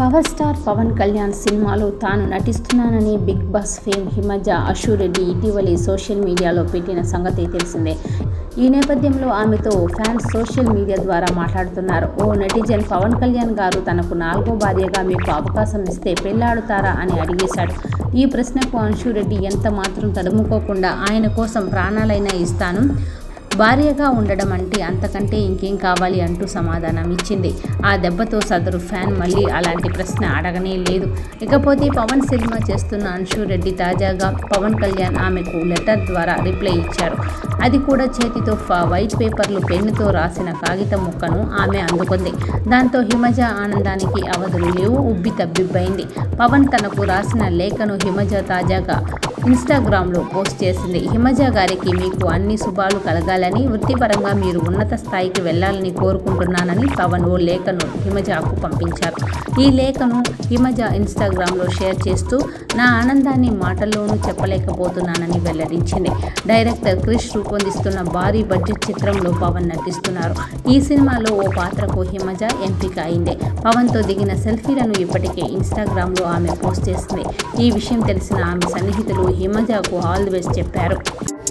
power star Pawan Kalyan సినిమాలో తాను నటిస్తున్నానని big boss fame Himaja Ashu Reddy ఇటీవలి సోషల్ మీడియాలో పెట్టిన సంగతి తెలిసిందే ఈ నేపథ్యంలో ఆమెతో ఫ్యాన్స్ సోషల్ మీడియా ద్వారా మాట్లాడుతున్నారు ఓ నెటిజన్ పవన్ కళ్యాణ్ గారు తనకు నాలుగో భార్యగా మీకు అవకాశం ఇస్తే పెళ్లాడుతారా అని అడిగేశాడు ఈ ప్రశ్నకు అంశురెడ్డి ఎంత మాత్రం తడుముకోకుండా ఆయన కోసం ప్రాణాలైనా ఇస్తాను భార్యగా ఉండడం అంటే అంతకంటే ఇంకేం కావాలి అంటూ సమాధానం ఇచ్చింది ఆ దెబ్బతో సదరు ఫ్యాన్ మళ్ళీ అలాంటి ప్రశ్న అడగనే లేదు ఇకపోతే పవన్ సినిమా చేస్తున్న అంశు రెడ్డి తాజాగా పవన్ కళ్యాణ్ ఆమెకు లెటర్ ద్వారా రిప్లై ఇచ్చారు అది కూడా చేతితో ఫ- వైట్ పేపర్లు పెన్నుతో రాసిన కాగితం ముక్కను ఆమె అందుకుంది దాంతో హిమజ ఆనందానికి అవధులు లేవు ఉబ్బి తబ్బిబ్బైంది పవన్ తనకు రాసిన లేఖను హిమజ తాజాగా ఇన్స్టాగ్రామ్లో పోస్ట్ చేసింది హిమజ గారికి మీకు అన్ని శుభాలు కలగాలని వృత్తిపరంగా మీరు ఉన్నత స్థాయికి వెళ్ళాలని కోరుకుంటున్నానని పవన్ ఓ లేఖను హిమజకు పంపించారు ఈ లేఖను హిమజ ఇన్స్టాగ్రామ్లో షేర్ చేస్తూ నా ఆనందాన్ని మాటల్లోనూ చెప్పలేకపోతున్నానని వెల్లడించింది డైరెక్టర్ క్రిష్ రూపొందిస్తున్న భారీ బడ్జెట్ చిత్రంలో పవన్ నటిస్తున్నారు ఈ సినిమాలో ఓ పాత్రకు హిమజ ఎంపిక అయింది పవన్తో దిగిన సెల్ఫీలను ఇప్పటికే ఇన్స్టాగ్రామ్లో ఆమె పోస్ట్ చేసింది ఈ విషయం తెలిసిన ఆమె సన్నిహితులు హిమజకు ఆల్ ది బెస్ట్ చెప్పారు